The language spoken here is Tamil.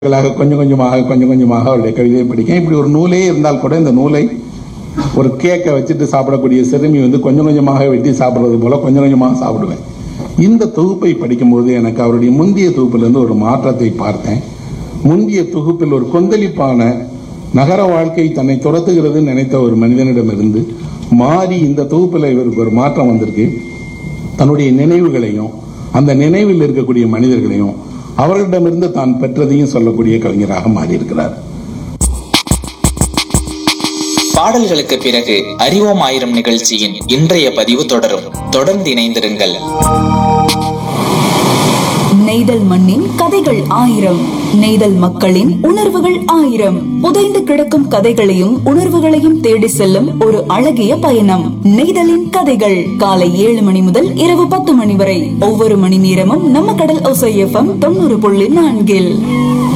களாக கொஞ்சம் கொஞ்சமாக கொஞ்சம் கொஞ்சமாக அவருடைய கவிதையை படிக்கேன் இப்படி ஒரு நூலே இருந்தால் கூட இந்த நூலை ஒரு கேக்கை வச்சுட்டு சாப்பிடக்கூடிய சிறுமி வந்து கொஞ்சம் கொஞ்சமாக வெட்டி சாப்பிடுறது போல கொஞ்சம் கொஞ்சமாக சாப்பிடுவேன் இந்த தொகுப்பை படிக்கும்போது எனக்கு அவருடைய முந்தைய தொகுப்பிலிருந்து ஒரு மாற்றத்தை பார்த்தேன் முந்தைய தொகுப்பில் ஒரு கொந்தளிப்பான நகர வாழ்க்கை தன்னை துரத்துகிறது நினைத்த ஒரு மனிதனிடமிருந்து மாறி இந்த தொகுப்பில் இவருக்கு ஒரு மாற்றம் வந்திருக்கு தன்னுடைய நினைவுகளையும் அந்த நினைவில் இருக்கக்கூடிய மனிதர்களையும் அவர்களிடமிருந்து தான் பெற்றதையும் சொல்லக்கூடிய கவிஞராக மாறியிருக்கிறார் பாடல்களுக்கு பிறகு அறிவோம் ஆயிரம் நிகழ்ச்சியின் இன்றைய பதிவு தொடரும் தொடர்ந்து இணைந்திருங்கள் நெய்தல் மண்ணின் கதைகள் ஆயிரம் நெய்தல் மக்களின் உணர்வுகள் ஆயிரம் புதைந்து கிடக்கும் கதைகளையும் உணர்வுகளையும் தேடி செல்லும் ஒரு அழகிய பயணம் நெய்தலின் கதைகள் காலை ஏழு மணி முதல் இரவு பத்து மணி வரை ஒவ்வொரு மணி நேரமும் நம்ம கடல் ஒசை எஃப்எம் தொண்ணூறு புள்ளி நான்கில்